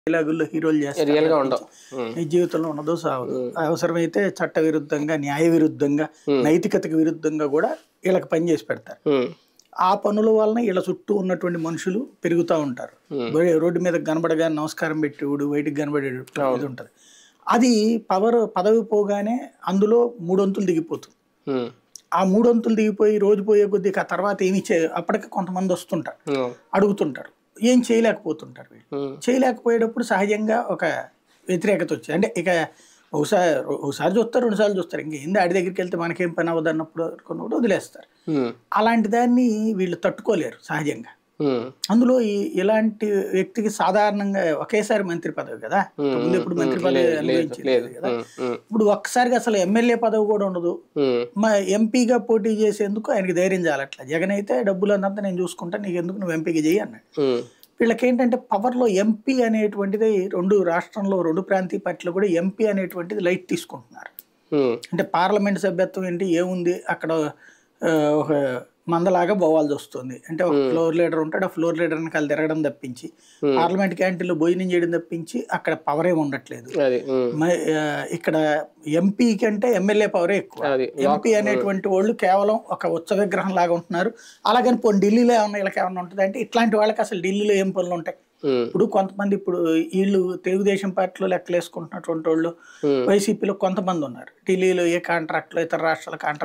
డైలాగుల్లో హీరోలు చేస్తారు రియల్ గా ఉండవు ఉమ్, నీ జీవితంలో ఉన్నదో సావదు అవసరమైతే చట్ట విరుద్ధంగా న్యాయ విరుద్ధంగా నైతికతకు విరుద్ధంగా కూడా వీళ్ళకి పని చేసి పెడతారు ఉమ్, ఆ పనుల వలన వీళ్ళ చుట్టూ ఉన్నటువంటి మనుషులు పెరుగుతూ ఉంటారు బయ- రోడ్డు మీద కనబడగా నమస్కారం పెట్టేవాడు బయటికి కనబడేడు ఇది ఉంటుంది అది పవర్ పదవి పోగానే అందులో మూడొంతులు దిగిపోతుంది ఉమ్, ఆ మూడొంతులు దిగిపోయి రోజు పోయే కొద్దీ ఆ తర్వాత ఏమి చే అప్పటికి కొంతమంది వస్తుంటారు ఉమ్, అడుగుతుంటారు ఏం చేయలేకపోతుంటారు వీళ్ళు ఉమ్, చేయలేకపోయేటప్పుడు సహజంగా ఒక వ్యతిరేకత వచ్చింది అంటే ఇక ఒకసారి ఒకసారి చూస్తారు రెండుసార్లు చూస్తారు ఇంక ఏంది ఆడి దగ్గరికి వెళ్తే మనకేం పని అవ్వదు అన్నప్పుడు అనుకున్నప్పుడు వదిలేస్తారు ఉమ్, అలాంటి దాన్ని వీళ్ళు తట్టుకోలేరు సహజంగా ఉమ్, అందులో ఈ ఇలాంటి వ్యక్తికి సాధారణంగా ఒకేసారి మంత్రి పదవి కదా ముందు ఎప్పుడు మంత్రి పదవి లేదు అనుభవించేది లేదు కదా ఉమ్, ఉమ్, ఇప్పుడు ఒక్కసారిగా అసలు ఎమ్మెల్యే పదవి కూడా ఉండదు ఉమ్, మా ఎంపీగా పోటీ చేసేందుకు ఆయనకి ధైర్యం చాలట్లా జగన్ అయితే డబ్బులు అన్నంత నేను చూసుకుంటా నీకు ఎందుకు నువ్వు ఎంపీగా చేయి అన్నాడు ఉమ్, వీళ్ళకి ఏంటంటే పవర్లో ఎంపీ అనేటువంటిది రెండు రాష్ట్రంలో రెండు ప్రాంతీయ పార్టీలు కూడా ఎంపీ అనేటువంటిది లైట్ తీసుకుంటున్నారు ఉమ్, అంటే పార్లమెంట్ సభ్యత్వం ఏంటి ఏముంది అక్కడ ఆ, ఒక మందలాగా పోవాల్సి వస్తుంది అంటే ఒక ఫ్లోర్ లీడర్ ఉంటాడు ఆ ఫ్లోర్ లీడర్ వెనకాల తిరగడం తప్పించి పార్లమెంట్ క్యాంటీన్లో భోజనం చేయడం తప్పించి అక్కడ పవర్ ఏమి ఉండట్లేదు అది ఉమ్, మ- ఆ, ఇక్కడ ఎంపీ కంటే ఎమ్మెల్యే పవరే ఎక్కువ అది ఎంపీ అనేటువంటి వాళ్ళు కేవలం ఒక ఉత్సవ విగ్రహం లాగా ఉంటున్నారు అలాగని పోనీ ఢిల్లీలో ఏమన్నా వీళ్ళకి ఏమన్నా ఉంటుంది అంటే ఇట్లాంటి వాళ్ళకి అసలు ఢిల్లీలో ఏం పనులు ఉంటాయి ఉమ్, ఇప్పుడు కొంతమంది ఇప్పుడు వీళ్ళు తెలుగుదేశం పార్టీలో లెక్కలేసుకుంటున్నటువంటి వాళ్ళు Hmm. వైసీపీలో కొంతమంది ఉన్నారు ఢిల్లీలో ఏ కాంట్రాక్ట్లో ఇతర రాష్ట్రాల కాంట్రాక్ట్